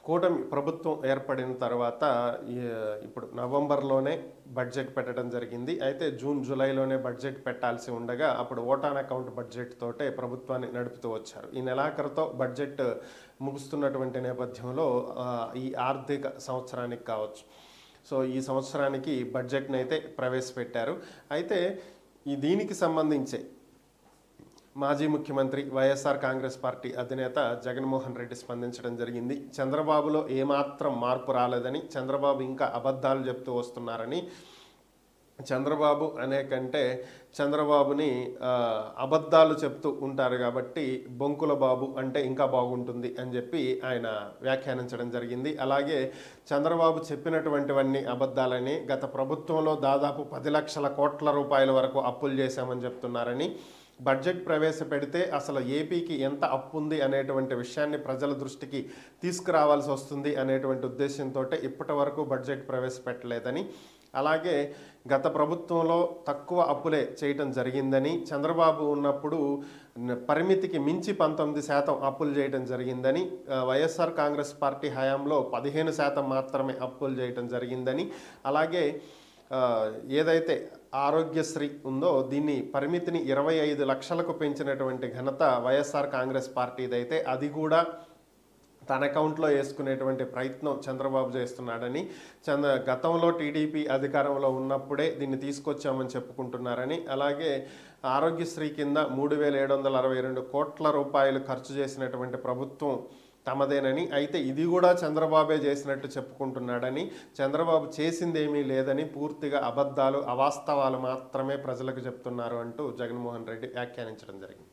కూటమి ప్రభుత్వం ఏర్పడిన తర్వాత ఈ, ఇప్పుడు నవంబర్లోనే బడ్జెట్ పెట్టడం జరిగింది అయితే జూన్ జూలైలోనే బడ్జెట్ పెట్టాల్సి ఉండగా అప్పుడు ఓటాన్ అకౌంట్ బడ్జెట్ తోటే ప్రభుత్వాన్ని నడుపుతూ వచ్చారు ఈ నెలాఖరుతో బడ్జెట్ ముగుస్తున్నటువంటి నేపథ్యంలో ఆ, ఈ ఆర్థిక సంవత్సరానికి కావచ్చు సో ఈ సంవత్సరానికి బడ్జెట్ని అయితే ప్రవేశపెట్టారు అయితే ఈ దీనికి సంబంధించే మాజీ ముఖ్యమంత్రి వైఎస్ఆర్ కాంగ్రెస్ పార్టీ అధినేత జగన్మోహన్ రెడ్డి స్పందించడం జరిగింది చంద్రబాబులో ఏమాత్రం మార్పు రాలేదని చంద్రబాబు ఇంకా అబద్ధాలు చెప్తూ వస్తున్నారని చంద్రబాబు అనే కంటే చంద్రబాబుని ఆ, అబద్ధాలు చెప్తూ ఉంటారు కాబట్టి బొంకుల బాబు అంటే ఇంకా బాగుంటుంది అని చెప్పి ఆయన వ్యాఖ్యానించడం జరిగింది అలాగే చంద్రబాబు చెప్పినటువంటివన్నీ అబద్ధాలని గత ప్రభుత్వంలో దాదాపు పది లక్షల కోట్ల రూపాయల వరకు అప్పులు చేశామని చెప్తున్నారని బడ్జెట్ ప్రవేశపెడితే అసలు ఏపీకి ఎంత అప్పు ఉంది అనేటువంటి విషయాన్ని ప్రజల దృష్టికి తీసుకురావాల్సి వస్తుంది అనేటువంటి ఉద్దేశంతో ఇప్పటి వరకు బడ్జెట్ ప్రవేశపెట్టలేదని అలాగే గత ప్రభుత్వంలో తక్కువ అప్పులే చేయటం జరిగిందని చంద్రబాబు ఉన్నప్పుడు న- పరిమితికి మించి పంతొమ్మిది శాతం అప్పులు చేయటం జరిగిందని ఆ, వైఎస్ఆర్ కాంగ్రెస్ పార్టీ హయాంలో పదిహేను శాతం మాత్రమే అప్పులు చేయటం జరిగిందని అలాగే ఆ, ఏదైతే ఆరోగ్యశ్రీ ఉందో దీన్ని పరిమితిని ఇరవై ఐదు లక్షలకు పెంచినటువంటి ఘనత వైఎస్ఆర్ కాంగ్రెస్ పార్టీదైతే అది కూడా తన అకౌంట్లో వేసుకునేటువంటి ప్రయత్నం చంద్రబాబు చేస్తున్నాడని చంద్ర గతంలో టీడీపీ అధికారంలో ఉన్నప్పుడే దీన్ని తీసుకొచ్చామని చెప్పుకుంటున్నారని అలాగే ఆరోగ్యశ్రీ కింద మూడు వేల ఏడు వందల అరవై రెండు కోట్ల రూపాయలు ఖర్చు చేసినటువంటి ప్రభుత్వం తమదేనని అయితే ఇది కూడా చంద్రబాబే చేసినట్టు చెప్పుకుంటున్నాడని చంద్రబాబు చేసిందేమీ లేదని పూర్తిగా అబద్ధాలు అవాస్తవాలు మాత్రమే ప్రజలకు చెప్తున్నారు అంటూ జగన్మోహన్ రెడ్డి వ్యాఖ్యానించడం జరిగింది